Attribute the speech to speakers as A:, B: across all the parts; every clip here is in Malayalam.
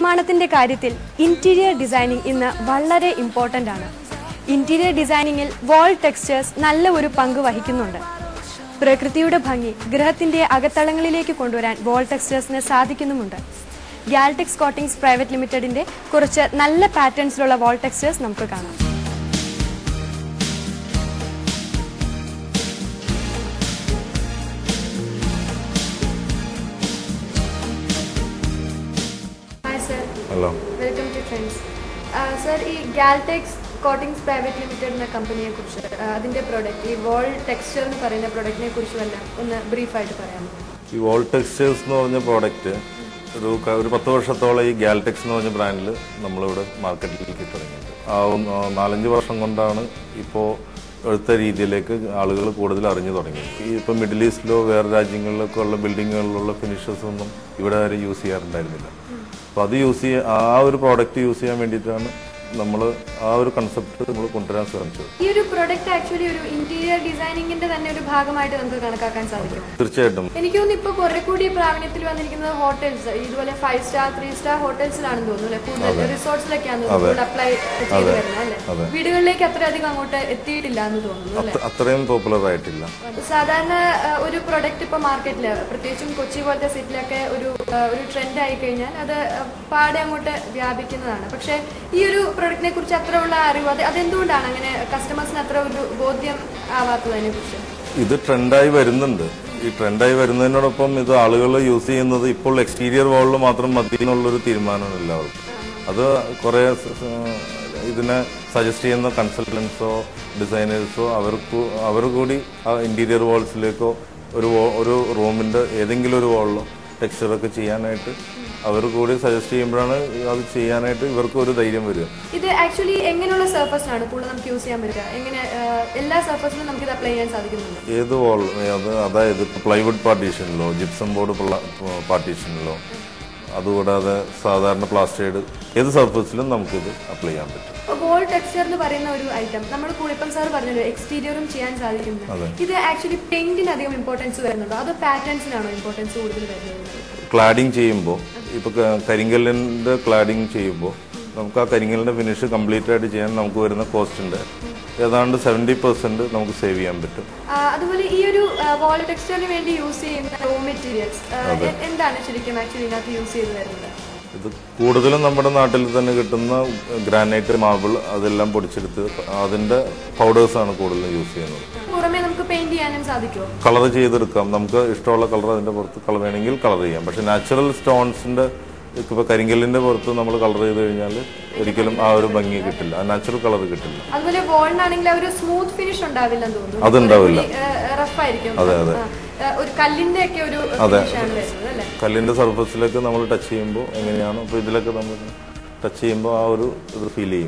A: നിർമ്മാണത്തിന്റെ കാര്യത്തിൽ ഇന്റീരിയർ ഡിസൈനിങ് ഇന്ന് വളരെ ഇമ്പോർട്ടൻ്റ് ആണ് ഇന്റീരിയർ ഡിസൈനിങ്ങിൽ വാൾ ടെക്സ്ചേഴ്സ് നല്ല ഒരു പങ്ക് വഹിക്കുന്നുണ്ട് പ്രകൃതിയുടെ ഭംഗി ഗൃഹത്തിന്റെ അകത്തളങ്ങളിലേക്ക് കൊണ്ടുവരാൻ വാൾ ടെക്സ്ചേഴ്സിന് സാധിക്കുന്നുമുണ്ട് ഗാൽടെക്സ് കോട്ടിങ്സ് പ്രൈവറ്റ് ലിമിറ്റഡിന്റെ കുറച്ച് നല്ല പാറ്റേൺസിലുള്ള വാൾ ടെക്സ്ചേഴ്സ് നമുക്ക് കാണാം hi sir
B: hello
A: welcome to trends sir ഈ ഗാൽടെക്സ് കോട്ടിങ്സ് പ്രൈവറ്റ് ലിമിറ്റഡ് എന്ന കമ്പനിയെ കുറിച്ച് അതിന്റെ പ്രോഡക്റ്റ് ഈ വോൾ ടെക്സ്ചർ എന്ന് പറയുന്ന പ്രോഡക്റ്റിനെ കുറിച്ച് വല്ല ഒന്ന് ബ്രീഫായിട്ട് പറയാമോ
B: ഈ വോൾ ടെക്സ്റ്റേഴ്സ് എന്ന് പറഞ്ഞ പ്രോഡക്റ്റ് ഒരു ക- ഒരു പത്ത് വർഷത്തോളം ഈ ഗാൽടെക്സ് എന്ന് പറഞ്ഞ ബ്രാൻഡിൽ നമ്മളിവിടെ മാർക്കറ്റിലേക്ക് തുടങ്ങിയിട്ട് ആ ഒന്ന് ആ നാലഞ്ച് വർഷം കൊണ്ടാണ് ഇപ്പോൾ എടുത്ത രീതിയിലേക്ക് ആളുകൾ കൂടുതൽ അറിഞ്ഞു തുടങ്ങി ഈ ഇപ്പം മിഡിൽ ഈസ്റ്റിലോ വേറെ രാജ്യങ്ങളിലൊക്കെ ഉള്ള ബിൽഡിങ്ങുകളിലുള്ള ഫിനിഷേഴ്സ് ഒന്നും ഇവിടെ ആരും യൂസ് ചെയ്യാറുണ്ടായിരുന്നില്ല അപ്പോൾ അത് യൂസ് ചെയ്യാൻ ആ ഒരു പ്രോഡക്റ്റ് യൂസ് ചെയ്യാൻ വേണ്ടിയിട്ടാണ് നമ്മൾ ആ ഒരു കൺസെപ്റ്റ് നമ്മൾ കൊണ്ടുവരാൻ ശ്രമിച്ചത്
A: ഈ ഒരു പ്രോഡക്റ്റ് ആക്ച്വലി ഒരു ഇന്റീരിയർ ഡിസൈനിങ്ങിന്റെ തന്നെ ഒരു ഭാഗമായിട്ട് നമുക്ക് കണക്കാക്കാൻ സാധിക്കും
B: തീർച്ചയായിട്ടും
A: എനിക്ക് തോന്നുന്നു ഇപ്പൊ കുറെ കൂടി പ്രാവീണ്യത്തിൽ വന്നിരിക്കുന്നത് ഹോട്ടൽസ് ഇതുപോലെ ഫൈവ് സ്റ്റാർ ത്രീ സ്റ്റാർ ഹോട്ടൽസിലാണെന്ന് തോന്നുന്നു അല്ലെ കൂടുതൽ റിസോർട്ട്സിലൊക്കെയാണ് കൂടുതൽ അപ്ലൈ ചെയ്ത് വരുന്നത് അല്ലെ വീടുകളിലേക്ക് അത്രയധികം അങ്ങോട്ട് എത്തിയിട്ടില്ല എന്ന് തോന്നുന്നു അല്ലെ
B: അത്ര- അത്രയും പോപ്പുലർ ആയിട്ടില്ല
A: സാധാരണ ആ, ഒരു പ്രൊഡക്റ്റ് ഇപ്പൊ മാർക്കറ്റിൽ പ്രത്യേകിച്ചും കൊച്ചി പോലത്തെ സിറ്റിലൊക്കെ ഒരു ആ, ഒരു ട്രെൻഡ് ആയി കഴിഞ്ഞാൽ അത് ആ, പാടെ അങ്ങോട്ട് വ്യാപിക്കുന്നതാണ് പക്ഷെ ഈ ഒരു പ്രൊഡക്റ്റിനെ കുറിച്ച് അത്ര ഉള്ള അറിവ് അത് അതെന്തുകൊണ്ടാണ് അങ്ങനെ കസ്റ്റമേഴ്സിന് അത്ര ഒരു ബോധ്യം ആവാത്തത് അതിനെ കുറിച്ച്
B: ഇത് ട്രെൻഡായി വരുന്നുണ്ട് ഈ ട്രെൻഡായി വരുന്നതിനോടൊപ്പം ഇത് ആളുകൾ യൂസ് ചെയ്യുന്നത് ഇപ്പോൾ എക്സ്റ്റീരിയർ വാളിൽ മാത്രം മതി എന്നുള്ളൊരു തീരുമാനമാണ് എല്ലാവർക്കും അത് കുറെ സ- സ- ഇതിനെ സജസ്റ്റ് ചെയ്യുന്ന കൺസൾട്ടൻസോ ഡിസൈനേഴ്സോ അവർക്ക് അവർ കൂടി ആ ഇന്റീരിയർ വാൾസിലേക്കോ ഒരു wall- ഒരു റൂമിന്റെ ഏതെങ്കിലും ഒരു വാളിലോ ടെക്സ്ചറൊക്കെ ചെയ്യാനായിട്ട് അവർ കൂടി സജസ്റ്റ് ചെയ്യുമ്പോഴാണ് അത് ചെയ്യാനായിട്ട് ഇവർക്ക് ഒരു ധൈര്യം വരിക
A: ഇത് ആക്ച്വലി എങ്ങനെയുള്ള സർഫസിനാണ് കൂടുതൽ നമുക്ക് യൂസ് ചെയ്യാൻ പറ്റുക എങ്ങനെ ആ, എല്ലാ സർഫസിലും നമുക്ക് ഇത് അപ്ലൈ ചെയ്യാൻ സാധിക്കുന്നുണ്ട്
B: ഏത് വാൾ അത് അതായത് പ്ലൈവുഡ് പാർട്ടീഷനിലോ ജിപ്സം ബോർഡ് പാർട്ടീഷനിലോ അതുകൂടാതെ സാധാരണ പ്ലാസ്റ്റേഡ് ഏത് സർഫസിലും നമുക്കിത് അപ്ലൈ ചെയ്യാൻ പറ്റും
A: വോൾ ടെക്സ്ചർ എന്ന് പറയുന്ന ഒരു ഐറ്റം നമ്മൾ കൂടിപ്പം സാർ പറഞ്ഞല്ലോ എക്സ്റ്റീരിയറും ചെയ്യാൻ സാധിക്കുന്നത് ഇത് ആക്ച്വലി പെയിന്റിന് അധികം ഇമ്പോർട്ടൻസ് വരുന്നുണ്ടോ അതോ പാറ്റേൺസിനാണോ ഇമ്പോർട്ടൻസ് കൂടുതൽ വരുന്നത്
B: ക്ലാഡിങ് ചെയ്യുമ്പോൾ ഇപ്പൊ ക- കരിങ്കല്ലിന്റെ ക്ലാഡിങ് ചെയ്യുമ്പോൾ നമുക്ക് ആ കരിങ്കല്ലിന്റെ ഫിനിഷ് കംപ്ലീറ്റ് ആയിട്ട് ചെയ്യാൻ നമുക്ക് വരുന്ന കോസ്റ്റിന്റെ ഏതാണ്ട് സെവൻറ്റി പെർസെന്റ് നമുക്ക് സേവ് ചെയ്യാൻ പറ്റും
A: ആ, അതുപോലെ ഈ ഒരു വോൾ ടെക്സ്ചറിന് വേണ്ടി യൂസ് ചെയ്യുന്ന റോ മെറ്റീരിയൽസ് എന്താണ് ശരിക്കും ആക്ച്വലി ഇതിനകത്ത് യൂസ് ചെയ്ത് വരുന്നത്
B: ഇത് കൂടുതലും നമ്മുടെ നാട്ടിൽ തന്നെ കിട്ടുന്ന ഗ്രാനൈറ്റ് മാർബിൾ അതെല്ലാം പൊടിച്ചെടുത്ത് അതിന്റെ പൗഡേഴ്സാണ് കൂടുതലും യൂസ് ചെയ്യുന്നത്
A: പുറമെ നമുക്ക് പെയിന്റ് ചെയ്യാനും സാധിക്കുമോ
B: കളർ ചെയ്തെടുക്കാം നമുക്ക് ഇഷ്ടമുള്ള കളർ അതിന്റെ പുറത്ത് കളർ വേണമെങ്കിൽ കളർ ചെയ്യാം പക്ഷെ നാച്ചുറൽ സ്റ്റോൺസിന്റെ ഇപ്പൊ കരിങ്കല്ലിന്റെ പുറത്ത് നമ്മൾ കളർ ചെയ്ത് കഴിഞ്ഞാൽ ഒരിക്കലും ആ ഒരു ഭംഗി കിട്ടില്ല ആ നാച്ചുറൽ കളർ കിട്ടില്ല
A: അതുപോലെ വോളിനാണെങ്കിൽ ആ ഒരു സ്മൂത്ത് ഫിനിഷ് ഉണ്ടാവില്ലെന്ന് തോന്നുന്നു
B: അതുണ്ടാവില്ല.
A: റഫ് ആയിരിക്കും
B: അതെ, അതെ.
A: ആ, ആ, ഒരു കല്ലിന്റെ ഒക്കെ ഒരു ഫിനിഷ് ആണ് വരുന്നത് അല്ലേ
B: കല്ലിന്റെ സർഫസിലൊക്കെ നമ്മൾ ടച്ച് ചെയ്യുമ്പോൾ എങ്ങനെയാണ് അപ്പോൾ ഇതിലൊക്കെ നമ്മൾ ടച്ച് ചെയ്യുമ്പോൾ ആ ഒരു ഇത് ഫീൽ ചെയ്യും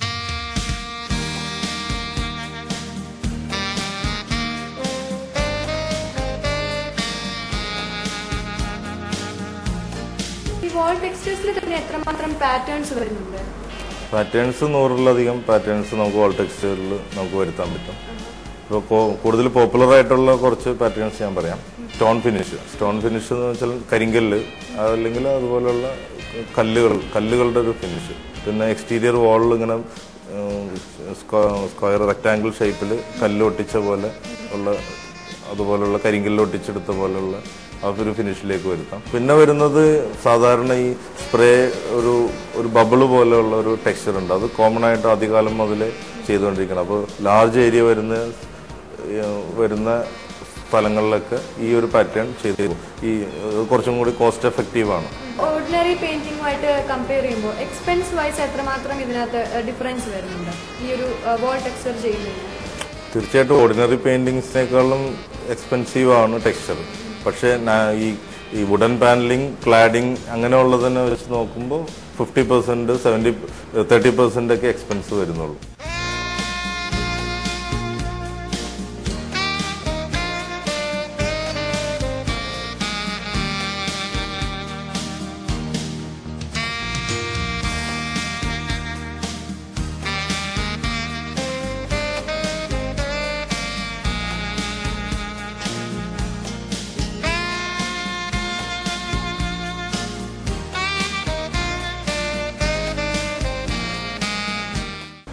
A: ഈ വാൾ ടെക്സ്റ്റേഴ്സിൽ തന്നെ എത്രമാത്രം പാറ്റേൺസ് വരുന്നുണ്ട്
B: പാറ്റേൺസ് നൂറിലധികം പാറ്റേൺസ് നമുക്ക് വാൾ ടെക്സ്റ്റൈലിൽ നമുക്ക് വരുത്താൻ പറ്റും ഇപ്പോൾ കൂടുതൽ പോപ്പുലർ ആയിട്ടുള്ള കുറച്ച് പാറ്റേൺസ് ഞാൻ പറയാം സ്റ്റോൺ ഫിനിഷ് സ്റ്റോൺ ഫിനിഷ് എന്ന് വെച്ചാൽ കരിങ്കല്ല് അതല്ലെങ്കിൽ അതുപോലുള്ള കല്ലുകൾ കല്ലുകളുടെ ഒരു ഫിനിഷ് പിന്നെ എക്സ്റ്റീരിയർ വാളിൽ ഇങ്ങനെ സ്ക്വയർ റെക്ടാങ്കിൾ ഷേപ്പിൽ കല്ല് ഒട്ടിച്ച പോലെ ഉള്ള അതുപോലുള്ള കരിങ്കല്ല് ഒട്ടിച്ചെടുത്ത പോലുള്ള ആ ഒരു ഫിനിഷിലേക്ക് വരുത്താം പിന്നെ വരുന്നത് സാധാരണ ഈ സ്പ്രേ ഒരു ഒരു ബബിള് പോലെയുള്ള ഒരു ടെക്സ്ചർ ഉണ്ട് അത് കോമൺ ആയിട്ട് ആദ്യകാലം മുതലേ ചെയ്തുകൊണ്ടിരിക്കണം അപ്പോൾ ലാർജ് ഏരിയ വരുന്ന ഏഹ്, വരുന്ന സ്ഥലങ്ങളിലൊക്കെ ഈ ഒരു പാറ്റേൺ ചെയ്ത് ഈ ഏഹ്, കുറച്ചും കൂടി കോസ്റ്റ് എഫക്റ്റീവ് ആണ്
A: ഓർഡിനറി പെയിന്റിങ്ങുമായിട്ട് കമ്പയർ ചെയ്യുമ്പോൾ എക്സ്പെൻസ് വൈസ് എത്രമാത്രം ഇതിനകത്ത് ഡിഫറൻസ് വരുന്നുണ്ട് ഈ ഒരു വാൾ ടെക്സ്ചർ ചെയ്യുന്നതിന്
B: തീർച്ചയായിട്ടും ഓർഡിനറി പെയിന്റിങ്സിനേക്കാളും എക്സ്പെൻസീവ് ആണ് ടെക്സ്ചർ പക്ഷേ നാ- ഈ ഈ വുഡൻ പാനലിംഗ് ക്ലാഡിംഗ് അങ്ങനെയുള്ളതിനെ വെച്ച് നോക്കുമ്പോൾ fifty percent seventy thirty percent ഒക്കെ എക്സ്പെൻസ് വരുന്നുള്ളൂ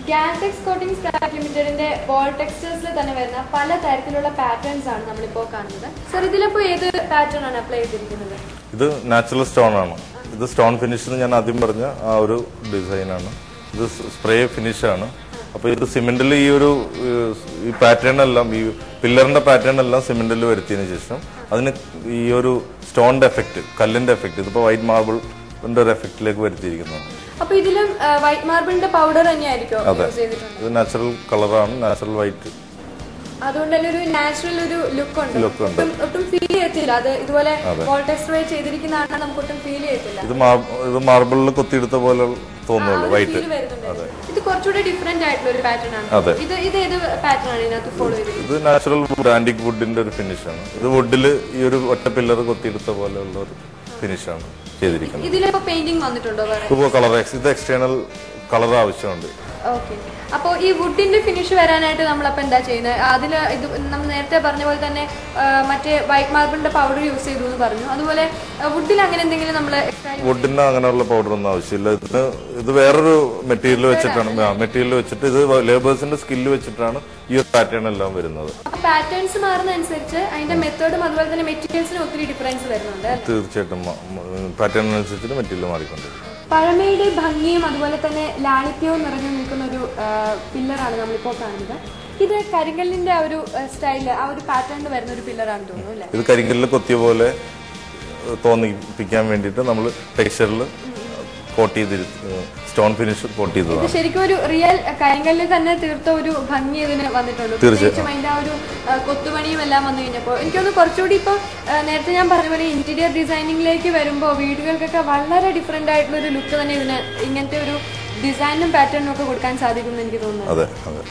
A: ഗാൻടെക്സ് കോട്ടിംഗ്സ് പ്രൈവറ്റ് ലിമിറ്റഡിന്റെ വോൾ ടെക്സ്റ്റേഴ്സിൽ തന്നെ വരുന്ന പല തരത്തിലുള്ള പാറ്റേൺസ് ആണ് നമ്മളിപ്പോൾ കാണുന്നത് സർ ഇതിലിപ്പോൾ ഏത് പാറ്റേൺ ആണ് അപ്ലൈ ചെയ്തിരിക്കുന്നത്
B: ഇത് നാച്ചുറൽ സ്റ്റോൺ ആണ് ഇത് സ്റ്റോൺ ഫിനിഷ് എന്ന് ഞാൻ ആദ്യം പറഞ്ഞ ആ ഒരു ഡിസൈനാണ് ഇത് സ്പ്രേ ഫിനിഷ് ആണ് അപ്പൊ ഇത് സിമെന്റിൽ ഈ ഒരു ഏഹ്, ഈ പാറ്റേൺ എല്ലാം ഈ പില്ലറിന്റെ പാറ്റേൺ എല്ലാം സിമെന്റിൽ വരുത്തിയതിനു ശേഷം അതിന് ഈ ഒരു സ്റ്റോണിന്റെ എഫക്റ്റ് കല്ലിന്റെ എഫക്റ്റ് ഇതിപ്പോ വൈറ്റ് മാർബിളിന്റെ ഒരു എഫക്റ്റിലേക്ക് വരുത്തിയിരിക്കുന്നതാണ്
A: അപ്പൊ ഇതിലും വൈറ്റ് മാർബിളിന്റെ പൗഡർ തന്നെയായിരിക്കും
B: അതെ
A: യൂസ് ചെയ്തിട്ടുണ്ട്
B: ഇത് നാച്ചുറൽ കളറാണ് നാച്ചുറൽ വൈറ്റ്
A: അതുകൊണ്ട് തന്നെ ഒരു നാച്ചുറൽ ഒരു ലുക്ക് ഉണ്ട്
B: Look ഉണ്ട്.
A: ഒട്ടും- ഒട്ടും ഫീൽ ചെയ്യത്തില്ല അത് ഇതുപോലെ വോൾ ടെക്സ്റ്റർ ചെയ്തിരിക്കുന്നതാണ് നമുക്ക് ഒട്ടും ഫീൽ ചെയ്യത്തില്ല
B: ഇത് മാർ- ഇത് മാർബിളിൽ കൊത്തിയെടുത്ത പോലെ തോന്നുള്ളൂ വൈറ്റ്
A: ഫീൽ വരുന്നുണ്ട് ഇത് കുറച്ചുകൂടി ഡിഫറെന്റ് ആയിട്ടുള്ള ഒരു പാറ്റേൺ ആണ്
B: അതെ.
A: ഇത് ഇത് ഏത് പാറ്റേൺ ആണ് ഇതിനകത്ത് ഫോളോ ചെയ്തിരിക്കുന്നത്
B: ഇത് നാച്ചുറൽ വുഡ് ആന്റിക് വുഡിന്റെ ഒരു ഫിനിഷാണ് ഇത് വുഡിൽ ഈ ഒരു ഒറ്റ പില്ലർ കൊത്തിയെടുത്ത പോലെയുള്ള ഒരു ഫിനിഷാണ് ചെയ്തിരിക്കുന്നത്
A: ഇതിലിപ്പോ പെയിന്റിംഗ് വന്നിട്ടുണ്ടോ വേറെ
B: ഇപ്പോൾ കളർ ഇത് എക്സ്റ്റേണൽ കളർ ആവശ്യമുണ്ട്
A: ഓക്കെ അപ്പോൾ ഈ വുഡിന്റെ ഫിനിഷ് വരാനായിട്ട് നമ്മളപ്പോൾ എന്താ ചെയ്യുന്നത് അതിൽ ഇത് നമ്മൾ നേരത്തെ പറഞ്ഞ പോലെ തന്നെ ആ, മറ്റേ വൈറ്റ് മാർബിളിന്റെ പൗഡർ യൂസ് ചെയ്തു എന്ന് പറഞ്ഞു അതുപോലെ വുഡിൽ അങ്ങനെ എന്തെങ്കിലും നമ്മൾ എക്സ്ട്രാ
B: വുഡിന് അങ്ങനെയുള്ള പൗഡർ ഒന്നും ആവശ്യമില്ല ഇതിന് ഇത് വേറൊരു മെറ്റീരിയൽ വെച്ചിട്ടാണ് മെറ്റീരിയൽ വെച്ചിട്ട് ഇത് ലേബേഴ്സിന്റെ സ്കില്ല് വെച്ചിട്ടാണ് ഈ ഒരു പാറ്റേൺ എല്ലാം വരുന്നത്
A: അപ്പോൾ പാറ്റേൺസ് മാറുന്ന അനുസരിച്ച് അതിന്റെ മെത്തേഡും അതുപോലെ തന്നെ മെറ്റീരിയൽസിനും ഒത്തിരി ഡിഫറൻസ് വരുന്നുണ്ട് അല്ലേ?
B: തീർച്ചയായിട്ടും പാറ്റേൺ അനുസരിച്ചിട്ട് മെറ്റീരിയൽ മാറിക്കൊണ്ടിരിക്കും
A: പഴമയുടെ ഭംഗിയും അതുപോലെ തന്നെ ലാളിത്യവും നിറഞ്ഞു നിൽക്കുന്ന ഒരു പില്ലറാണ് നമ്മളിപ്പോൾ കാണുന്നത് ഇത് കരിങ്കല്ലിന്റെ ആ ഒരു സ്റ്റൈല് ആ ഒരു പാറ്റേണിൽ വരുന്ന ഒരു പില്ലറാണ് തോന്നുന്നു അല്ലേ
B: ഇത് കരിങ്കല്ലിൽ കൊത്തിയ പോലെ ഏഹ്, തോന്നിപ്പിക്കാൻ വേണ്ടിയിട്ട് നമ്മൾ ടെക്സ്ചറിൽ കോട്ട് ചെയ്ത് സ്റ്റോൺ ഫിനിഷ് കോട്ട് ചെയ്തതാണ്
A: ഇത് ശരിക്കും ഒരു റിയൽ കരിങ്കല്ലിൽ തന്നെ തീർത്ത ഒരു ഭംഗി ഇതിന് വന്നിട്ടുണ്ട് പ്രത്യേകിച്ചും അതിന്റെ ആ ഒരു ആ, കൊത്തുപണിയും എല്ലാം വന്നു കഴിഞ്ഞപ്പോൾ എനിക്കൊന്ന് കുറച്ചുകൂടി ഇപ്പോൾ നേരത്തെ ഞാൻ പറഞ്ഞ പോലെ ഇന്റീരിയർ ഡിസൈനിങ്ങിലേക്ക് വരുമ്പോൾ വീടുകൾക്കൊക്കെ വളരെ ഡിഫറെന്റ് ആയിട്ടുള്ള ഒരു ലുക്ക് തന്നെ ഇതിന് ഇങ്ങനത്തെ ഒരു ഡിസൈനും പാറ്റേണും ഒക്കെ കൊടുക്കാൻ സാധിക്കും എന്ന് എനിക്ക് തോന്നുന്നു
B: അതെ അതെ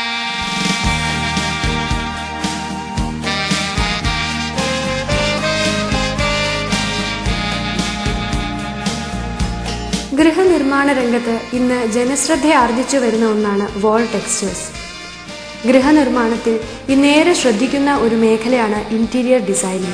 A: ഗൃഹനിർമ്മാണ രംഗത്ത് ഇന്ന് ജനശ്രദ്ധ ആർജിച്ചു വരുന്ന ഒന്നാണ് വോൾ ടെക്സ്റ്റേഴ്സ് ഗൃഹനിർമ്മാണത്തിൽ ഇന്നേറെ ശ്രദ്ധിക്കുന്ന ഒരു മേഖലയാണ് ഇന്റീരിയർ ഡിസൈനിങ്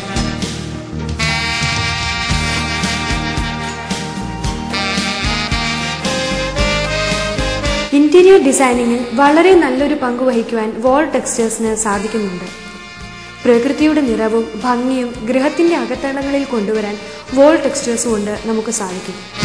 A: ഇന്റീരിയർ ഡിസൈനിങ്ങിൽ വളരെ നല്ലൊരു പങ്ക് വഹിക്കുവാൻ വോൾ ടെക്സ്റ്റേഴ്സിന് സാധിക്കുന്നുണ്ട് പ്രകൃതിയുടെ നിറവും ഭംഗിയും ഗൃഹത്തിന്റെ അകത്തളങ്ങളിൽ കൊണ്ടുവരാൻ വോൾ ടെക്സ്റ്റേഴ്സ് കൊണ്ട് നമുക്ക് സാധിക്കും